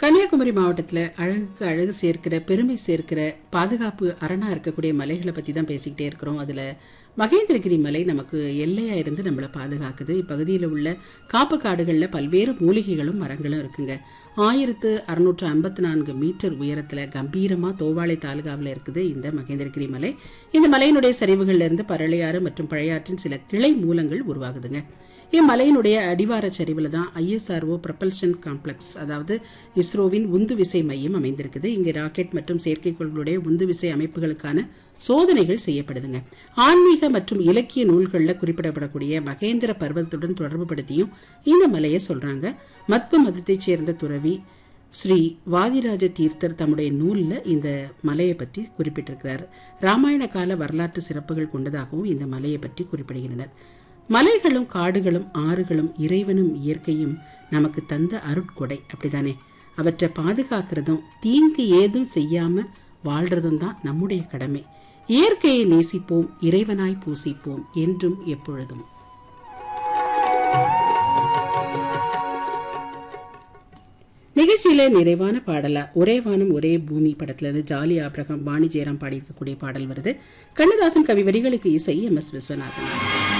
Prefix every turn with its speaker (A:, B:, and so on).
A: கன்னியாகுமரி மாவட்டத்தில் அழகுக்கு அழகு சேர்க்கிற பெருமை சேர்க்கிற பாதுகாப்பு அரணா இருக்கக்கூடிய மலைகளை பற்றி தான் பேசிக்கிட்டே இருக்கிறோம் அதில் மகேந்திரகிரி மலை நமக்கு எல்லையாக இருந்து நம்மளை பாதுகாக்குது இப்பகுதியில் உள்ள காப்பு காடுகளில் பல்வேறு மூலிகைகளும் மரங்களும் இருக்குங்க ஆயிரத்து அறுநூற்று ஐம்பத்தி நான்கு மீட்டர் உயரத்தில் கம்பீரமாக தோவாளை தாலுகாவில் இருக்குது இந்த மகேந்திரகிரி மலை இந்த மலையினுடைய சரிவுகள்ல இருந்து பரளையாறு மற்றும் பழையாற்றின் சில கிளை மூலங்கள் உருவாகுதுங்க இம்மலையினுடைய அடிவார சரிவில் தான் ஐஎஸ்ஆர்ஓ ப்ரப்பல்ஷன் காம்ப்ளெக்ஸ் அதாவது இஸ்ரோவின் உந்து விசை மையம் அமைந்திருக்குது இங்கே ராக்கெட் மற்றும் செயற்கைக்கோள்களுடைய உந்து விசை அமைப்புகளுக்கான சோதனைகள் செய்யப்படுதுங்க ஆன்மீக மற்றும் இலக்கிய நூல்களில் குறிப்பிடப்படக்கூடிய மகேந்திர பர்வதத்துடன் தொடர்பு படுத்தியும் இந்த மலையை சொல்றாங்க மத்வ மதத்தைச் சேர்ந்த துறவி ஸ்ரீ வாதிராஜ தீர்த்தர் தம்முடைய நூலில் இந்த மலையை பற்றி குறிப்பிட்டிருக்கிறார் ராமாயண கால வரலாற்று சிறப்புகள் கொண்டதாகவும் இந்த மலையை பற்றி குறிப்பிடுகின்றனர் மலைகளும் காடுகளும் ஆறுகளும் இறைவனும் இயற்கையும் நமக்கு தந்த அருட்கொடை அப்படிதானே அவற்றை பாதுகாக்கிறதும் தீங்கு ஏதும் செய்யாம வாழ்றதும் தான் நம்முடைய கடமை இயற்கையை நேசிப்போம் இறைவனாய் பூசிப்போம் என்றும் எப்பொழுதும் நிகழ்ச்சியில நிறைவான பாடலா ஒரே வானம் ஒரே பூமி படத்துல இருந்து ஜாலி ஆப்ரகம் வாணி ஜெயராம் பாடியிருக்கக்கூடிய பாடல் வருது கண்ணதாசன் கவி வரிகளுக்கு இசை எம் எஸ் விஸ்வநாதன்